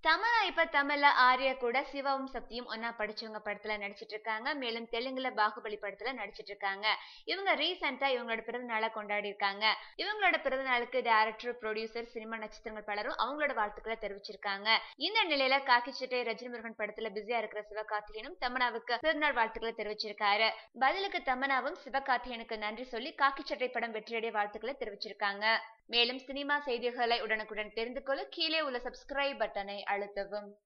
தமன்னா இப்ப தமிழ்ல ஆர்யா கூட சிவாவும் சக்தியும் ஒன்னா படிச்சவங்க படத்துல நடிச்சிட்டு இருக்காங்க மேலும் தெலுங்குல பாகுபலி படத்துல நடிச்சிட்டு இருக்காங்க இவங்க ரீசெண்டா இவங்களோட பிறந்த நாளை கொண்டாடி இருக்காங்க இவங்களோட பிறந்த நாளுக்கு டேரக்டர் ப்ரொடியூசர் சினிமா நட்சத்திரங்கள் பலரும் அவங்களோட வாழ்த்துக்களை தெரிவிச்சிருக்காங்க இந்த நிலையில காக்கி சட்டை ரஜினி முருகன் படத்துல பிஸியா இருக்கிற சிவகார்த்திகேயனும் தமனாவுக்கு பிறந்தநாள் வாழ்த்துக்களை தெரிவிச்சிருக்காரு பதிலுக்கு தமனாவும் சிவகார்த்திகேயனுக்கு நன்றி சொல்லி காக்கி சட்டை படம் வெற்றியடைய வாழ்த்துக்களை தெரிவிச்சிருக்காங்க மேலும் சினிமா செய்திகளை உடனுக்குடன் தெரிந்து கொள்ள கீழே உள்ள சப்ஸ்கிரைப் பட்டனை அழுத்தவும்